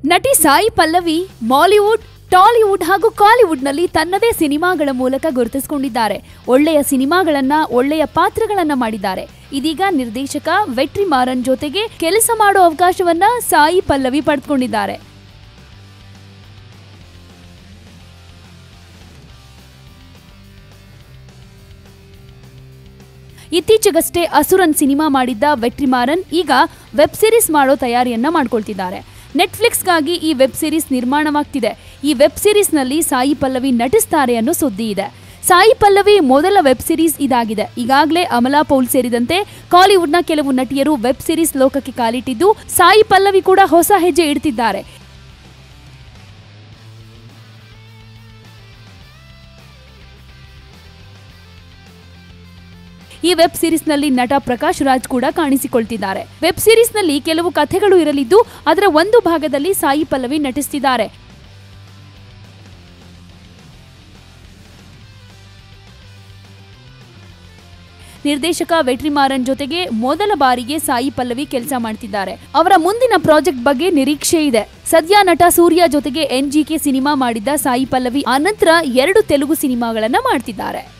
ನಟಿ Sai Pallavi Mollywood Tollywood ಹಾಗೂ ಕಾಲಿವುಡ್ನಲ್ಲಿ ತನ್ನದೇ ಸಿನಿಮಾಗಳ ಮೂಲಕ ಗುರುತಿಸಿಕೊಂಡಿದ್ದಾರೆ ಒಳ್ಳೆಯ ಸಿನಿಮಾಗಳನ್ನ ಒಳ್ಳೆಯ ಪಾತ್ರಗಳನ್ನ ಮಾಡಿದ್ದಾರೆ ಇದೀಗ ನಿರ್ದೇಶಕ ವೆಟ್ರಿ ಮಾರನ್ ಜೊತೆಗೆ ಕೆಲಸ ಮಾಡೋ ಅವಕಾಶವನ್ನ ಸಾಯಿ ಪಲ್ಲವಿ ಪಡೆದುಕೊಂಡಿದ್ದಾರೆ ಇತ್ತೀಚೆಗಷ್ಟೇ ಅಸುರನ್ ಸಿನಿಮಾ ಮಾಡಿದ್ದ ವೆಟ್ರಿಮಾರನ್ ಈಗ ವೆಬ್ ಸಿರೀಸ್ ಮಾಡೋ ತಯಾರಿಯನ್ನ ಮಾಡ್ಕೊಳ್ತಿದ್ದಾರೆ ನೆಟ್ಫ್ಲಿಕ್ಸ್ಗಾಗಿ ಈ ವೆಬ್ ಸಿರೀಸ್ ನಿರ್ಮಾಣವಾಗ್ತಿದೆ ಈ ವೆಬ್ ಸಿರೀಸ್ನಲ್ಲಿ ಸಾಯಿ ಪಲ್ಲವಿ ನಟಿಸ್ತಾರೆ ಅನ್ನೋ ಸುದ್ದಿ ಇದೆ ಸಾಯಿ ಪಲ್ಲವಿ ಮೊದಲ ವೆಬ್ ಸಿರೀಸ್ ಇದಾಗಿದೆ ಈಗಾಗಲೇ ಅಮಲಾ ಪೌಲ್ ಸೇರಿದಂತೆ ಕಾಲಿವುಡ್ನ ಕೆಲವು ನಟಿಯರು ವೆಬ್ ಸಿರೀಸ್ ಲೋಕಕ್ಕೆ ಕಾಲಿಟ್ಟಿದ್ದು ಸಾಯಿ ಪಲ್ಲವಿ ಕೂಡ ಹೊಸ ಹೆಜ್ಜೆ ಇಡ್ತಿದ್ದಾರೆ ಈ ವೆಬ್ ಸಿರೀಸ್ನಲ್ಲಿ ನಟ ಪ್ರಕಾಶ್ ರಾಜ್ ಕೂಡ ಕಾಣಿಸಿಕೊಳ್ತಿದ್ದಾರೆ ವೆಬ್ ಸಿರೀಸ್ನಲ್ಲಿ ಕೆಲವು ಕಥೆಗಳು ಇರಲಿದ್ದು ಅದರ ಒಂದು ಭಾಗದಲ್ಲಿ ಸಾಯಿ ಪಲ್ಲವಿ ನಟಿಸ್ತಿದ್ದಾರೆ ನಿರ್ದೇಶಕ ವೆಟ್ರಿಮಾರನ್ ಜೊತೆಗೆ ಮೊದಲ ಬಾರಿಗೆ ಸಾಯಿ ಪಲ್ಲವಿ ಕೆಲಸ ಮಾಡ್ತಿದ್ದಾರೆ ಅವರ ಮುಂದಿನ ಪ್ರಾಜೆಕ್ಟ್ ಬಗ್ಗೆ ನಿರೀಕ್ಷೆ ಇದೆ ಸದ್ಯ ನಟ ಸೂರ್ಯ ಜೊತೆಗೆ ಎನ್ ಜಿ ಕೆ ಸಿನಿಮಾ ಮಾಡಿದ್ದ ಸಾಯಿ ಪಲ್ಲವಿ ಆನಂತರ ಎರಡು ತೆಲುಗು ಸಿನಿಮಾಗಳನ್ನ ಮಾಡ್ತಿದ್ದಾರೆ